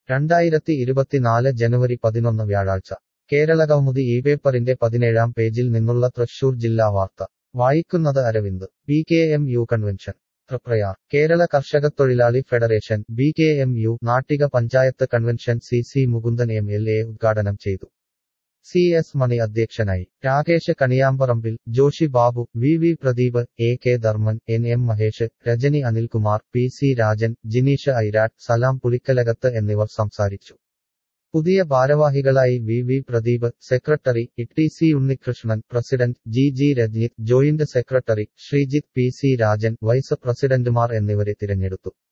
രണ്ടായിരത്തി ഇരുപത്തിനാല് ജനുവരി പതിനൊന്ന് വ്യാഴാഴ്ച കേരളകൗമുദി ഈ പേപ്പറിന്റെ പതിനേഴാം പേജിൽ നിന്നുള്ള തൃശൂർ ജില്ലാ വാർത്ത വായിക്കുന്നത് Aravind B K M U convention Triprayar Kerala കർഷകത്തൊഴിലാളി federation B K M U Nattika panchayat convention C C Mukundan M L A ഉദ്ഘാടനം ചെയ്തു സി എസ് മണി അധ്യക്ഷനായി Rakesh Kaniyamparambil Joshi Babu V V Pradeep A K Dharman N M Mahesh Rajani Anilkumar P C Rajan Jineesh Airattu Salam Pulikkalakath എന്നിവർ സംസാരിച്ചു പുതിയ ഭാരവാഹികളായി V V Pradeep secretary T C Unnikrishnan president G G Ranjith joint secretary Sreejith P C Rajan vice പ്രസിഡന്റുമാർ എന്നിവരെ തിരഞ്ഞെടുത്തു